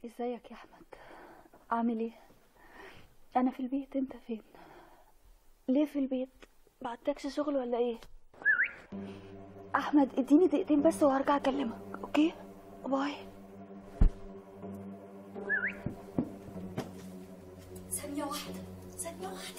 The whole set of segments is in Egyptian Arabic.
ازيك يا احمد عامل ايه انا في البيت انت فين ليه في البيت بعتكش شغل ولا ايه احمد اديني دقيقتين بس وهرجع اكلمك اوكي باي ثانية واحدة ثانية واحدة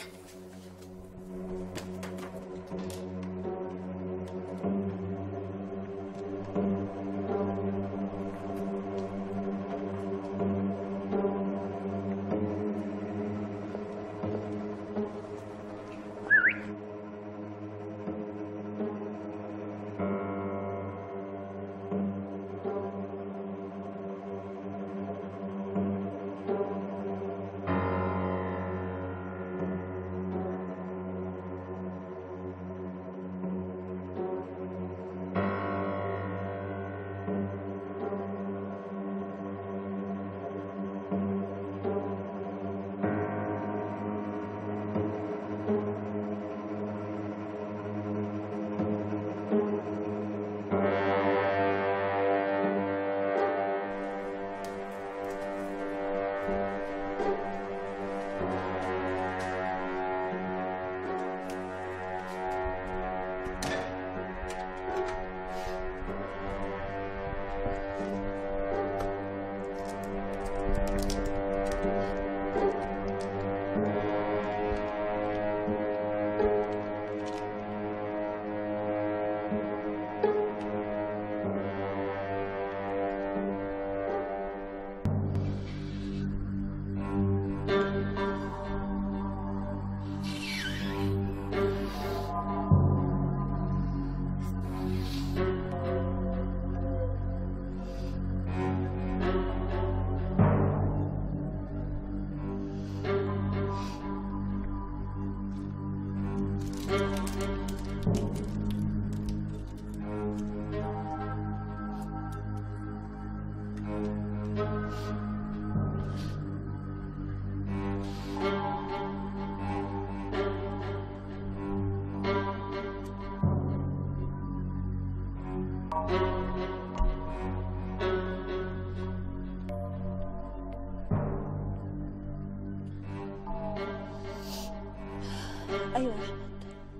ايوه يا احمد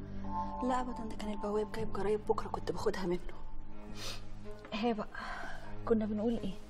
لا ابدا ده كان البواب جايب جرايب بكره كنت باخدها منه هي بقى كنا بنقول ايه